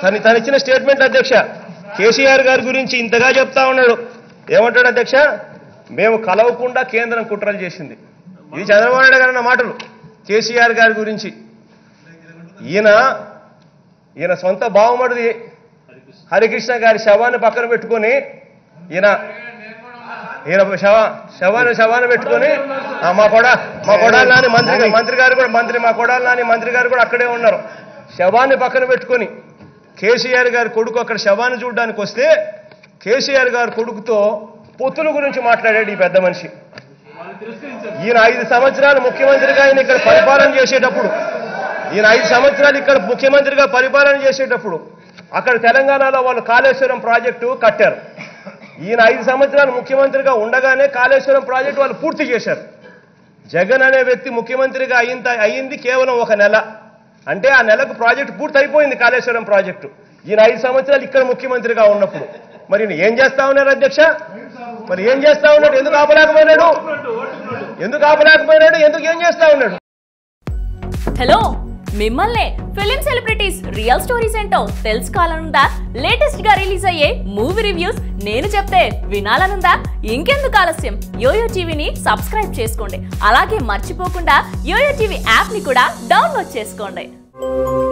తను తను ఇచ్చిన స్టేట్మెంట్ అధ్యక్ష కేసీఆర్ గారి గురించి ఇంతగా చెప్తా ఉన్నాడు ఏమంటాడు అధ్యక్ష మేము కలవకుండా కేంద్రం కుట్రలు చేసింది ఇది చంద్రబాబు నాయుడు గారు అన్న మాటలు కేసీఆర్ గారి గురించి ఈయన ఈయన సొంత బావమడిది హరికృష్ణ గారి శవాన్ని పక్కన పెట్టుకొని ఈయన ఈయన శవ శవాన్ని శవాన్ని పెట్టుకొని ఆ, మా కొడ మా కొడాలి నాని మంత్రి గారు- మంత్రి గారు కూడా మంత్రి మా కొడాలి నాని మంత్రి గారు కూడా అక్కడే ఉన్నారు శవాన్ని పక్కన పెట్టుకొని కేసీఆర్ గారి కొడుకు అక్కడ శవాన్ని చూడడానికి వస్తే కేసీఆర్ గారి కొడుకుతో పొత్తుల గురించి మాట్లాడాడు ఈ పెద్ద మనిషి ఈయన ఐదు సంవత్సరాలు ముఖ్యమంత్రిగా ఆయన ఇక్కడ పరిపాలన చేసేటప్పుడు ఈయన ఐదు సంవత్సరాలు ఇక్కడ ముఖ్యమంత్రిగా పరిపాలన చేసేటప్పుడు అక్కడ తెలంగాణలో వాళ్ళు కాళేశ్వరం ప్రాజెక్టు కట్టారు ఈయన ఐదు సంవత్సరాలు ముఖ్యమంత్రిగా ఉండగానే కాళేశ్వరం ప్రాజెక్టు వాళ్ళు పూర్తి చేశారు జగన్ అనే వ్యక్తి ముఖ్యమంత్రిగా అయింత అయింది కేవలం ఒక నెల అంటే ఆ నెలకు ప్రాజెక్టు పూర్తి అయిపోయింది కాళేశ్వరం ప్రాజెక్టు ఈయన ఐదు సంవత్సరాలు ఇక్కడ ముఖ్యమంత్రిగా ఉన్నప్పుడు మరి ఈయన ఏం చేస్తా ఉన్నారు అధ్యక్ష మరి ఏం చేస్తా ఉన్నాడు ఎందుకు ఆపలేకపోయినాడు ఎందుకు ఆపలేకపోయినాడు ఎందుకు ఏం చేస్తా ఉన్నాడు హలో మిమ్మల్నే ఫిలిం సెలబ్రిటీస్ రియల్ స్టోరీస్ ఏంటో తెలుసుకోవాలనుందా లేటెస్ట్ గా రిలీజ్ అయ్యే మూవీ రివ్యూస్ నేను చెప్తే వినాలనుందా ఇంకెందుకు ఆలస్యం యోయో టీవీని సబ్స్క్రైబ్ చేసుకోండి అలాగే మర్చిపోకుండా యోయో టీవీ యాప్ ని కూడా డౌన్లోడ్ చేసుకోండి